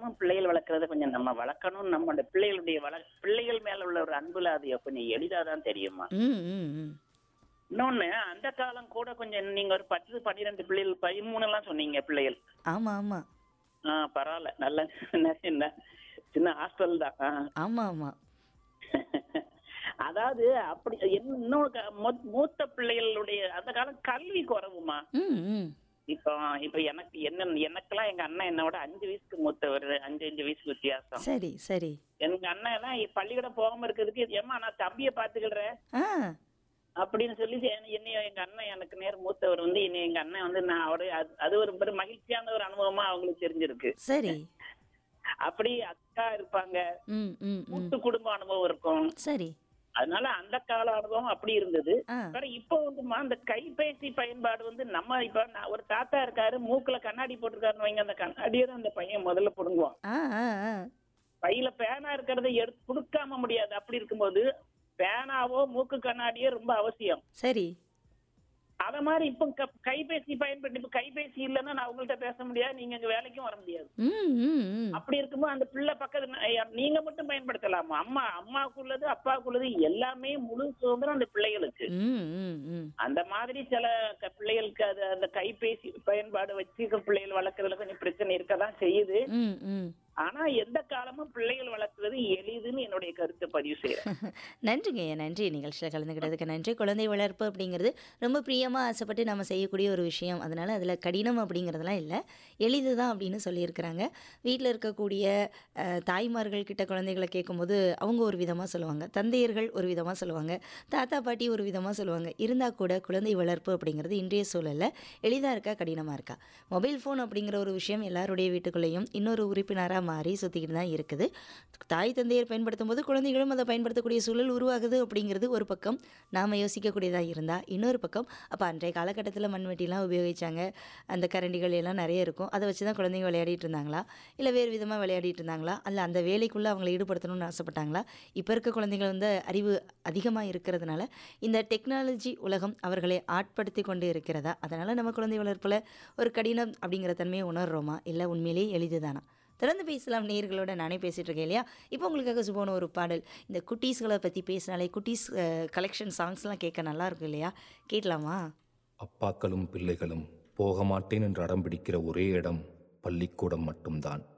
காலமும் பிள்ளைகள் வளர்க்கறத கொஞ்சம் நம்ம வளர்க்கணும் நம்மளோட பிள்ளைகளுடைய வள பிள்ளைகள் மேல உள்ள ஒரு அன்புல அது கொஞ்சம் எளிதா தான் தெரியுமா ம் ம் ம் இன்னொன்னு அந்த காலம் கூட கொஞ்சம் நீங்க ஒரு பத்து பன்னிரெண்டு பிள்ளைகள் பதிமூணு எல்லாம் சொன்னீங்க பிள்ளைகள் ஆமா ஆமா ஆ பரவாயில்ல நல்ல சின்ன சின்ன சின்ன ஹாஸ்டல் தான் ஆ. ஆமா ஆமா அதாவது அப்படி என்ன- இன்னொரு க- மூ- மூத்த பிள்ளைகளுடைய அந்த காலம் கல்வி குறைவுமா ம் ம் இப்போ இப்ப எனக்கு என்ன எனக்கெல்லாம் எங்க அண்ணன் என்னோட அஞ்சு வயசுக்கு மூத்தவர் அஞ்சு அஞ்சு வயசுக்கு வித்தியாசம் சரி சரி எங்க அண்ணன் எல்லாம் பள்ளிக்கூடம் போகாம இருக்கிறதுக்கு ஏமா நான் தம்பியை பாத்துக்கிறேன் ஆ அப்படின்னு சொல்லி என்ன- என்னைய எங்க அண்ணன் எனக்கு நேர் மூத்தவர் வந்து என்னை எங்க அண்ணன் வந்து நான் அவரு அது- அது ஒரு பெரும் மகிழ்ச்சியான ஒரு அனுபவமா அவங்களுக்கு தெரிஞ்சிருக்கு சரி அப்படி அக்கா இருப்பாங்க ம் ம் ம் கூட்டு குடும்ப அனுபவம் இருக்கும் சரி அதனால அந்த கால அனுபவம் அப்படி இருந்தது ஆ ஆனா இப்போ வந்துமா அந்த கைபேசி பயன்பாடு வந்து நம்ம இப்ப நான் ஒரு தாத்தா இருக்காரு மூக்குல கண்ணாடி போட்டிருக்காருன்னு வைங்க அந்த கண்ணாடியை தான் அந்த பையன் முதல்ல புடுங்குவான் ஆ ஆ ஆ பையில பேனா இருக்கிறத எடுத்து கொடுக்காம முடியாது அப்படி இருக்கும்போது பேனாவோ மூக்கு கண்ணாடியோ ரொம்ப அவசியம் சரி அத மாதிரி இப்ப க- கைபேசி பயன்படுத்தி இப்ப கைபேசி இல்லைன்னா நான் உங்கள்ட்ட பேச முடியாது நீங்க எங்க வேலைக்கும் வர முடியாது ம் ம் ம் அப்படி இருக்கும்போது அந்த பிள்ளை பக்கத்துல ஐயா, நீங்க மட்டும் பயன்படுத்தலாமா அம்மா அம்மாவுக்குள்ளது அப்பாவுக்குள்ளது எல்லாமே முழு சுதந்திரம் அந்த பிள்ளைகளுக்கு ம் ம் ம் அந்த மாதிரி சில க- பிள்ளைகளுக்கு அது அந்த கைபேசி பயன்பாடு வச்சு பிள்ளைகள் வளர்க்கறதுல கொஞ்சம் பிரச்சனை இருக்கதான் செய்யுது ம் ம் ஆனா எந்த காலமும் பிள்ளைகள் வளர்க்கறது எளிதுன்னு என்னுடைய கருத்தை பதிவு செய்யறேன் நன்றிங்க ஐயா நன்றி நிகழ்ச்சியில் கலந்துக்கிட்டதுக்கு நன்றி குழந்தை வளர்ப்பு அப்படிங்கிறது ரொம்ப பிரியமாக ஆசைப்பட்டு நம்ம செய்யக்கூடிய ஒரு விஷயம் அதனால் அதில் கடினம் அப்படிங்கிறதெல்லாம் இல்லை எளிது தான் அப்படின்னு சொல்லியிருக்கிறாங்க வீட்டில் இருக்கக்கூடிய அஹ், தாய்மார்கள் கிட்ட குழந்தைகளை கேட்கும்போது அவங்க ஒரு விதமாக சொல்லுவாங்க தந்தையர்கள் ஒரு விதமாக சொல்லுவாங்க தாத்தா பாட்டி ஒரு விதமாக சொல்லுவாங்க இருந்தால் கூட குழந்தை வளர்ப்பு அப்படிங்கிறது இன்றைய சூழலில் எளிதாக இருக்கா கடினமாக இருக்கா மொபைல் ஃபோன் அப்படிங்கிற ஒரு விஷயம் எல்லாருடைய வீட்டுக்குள்ளேயும் இன்னொரு உறுப்பினராக மாறி சுற்றிக்கிட்டு தான் இருக்குது தாய் தந்தையர் பயன்படுத்தும் போது குழந்தைகளும் அதை பயன்படுத்தக்கூடிய சூழல் உருவாகுது அப்படிங்கிறது ஒரு பக்கம் நாம் யோசிக்கக்கூடியதாக இருந்தால் இன்னொரு பக்கம் அப்போ அன்றைய காலகட்டத்தில் மண்வெட்டிலாம் உபயோகிச்சாங்க அந்த கரண்டிகள் எல்லாம் நிறைய இருக்கும் அதை வச்சு தான் குழந்தைங்க விளையாடிட்டு இருந்தாங்களா இல்லை வேறு விதமாக விளையாடிட்டு இருந்தாங்களா அல்ல அந்த வேலைக்குள்ளே அவங்களை ஈடுபடுத்தணும்னு ஆசைப்பட்டாங்களா இப்போ இருக்க குழந்தைகள் வந்து அறிவு அதிகமாக இருக்கிறதுனால இந்த டெக்னாலஜி உலகம் அவர்களை ஆட்படுத்தி கொண்டு இருக்கிறதா அதனால் நம்ம குழந்தை வளர்ப்பில் ஒரு கடினம் அப்படிங்கிற தன்மையை உணர்றோமா இல்லை உண்மையிலேயே எளிதுதானா தொடர்ந்து பேசலாம் நேர்களோட நானே பேசிகிட்டு இருக்கேன் இல்லையா இப்போ உங்களுக்காக சுபோன ஒரு பாடல் இந்த குட்டீஸ்களை பற்றி பேசினாலே குட்டீஸ் கலெக்ஷன் சாங்ஸ்லாம் கேட்க நல்லா இருக்கும் இல்லையா கேட்கலாமா அப்பாக்களும் பிள்ளைகளும் போக மாட்டேன் என்று அடம் பிடிக்கிற ஒரே இடம் பள்ளிக்கூடம் மட்டும்தான்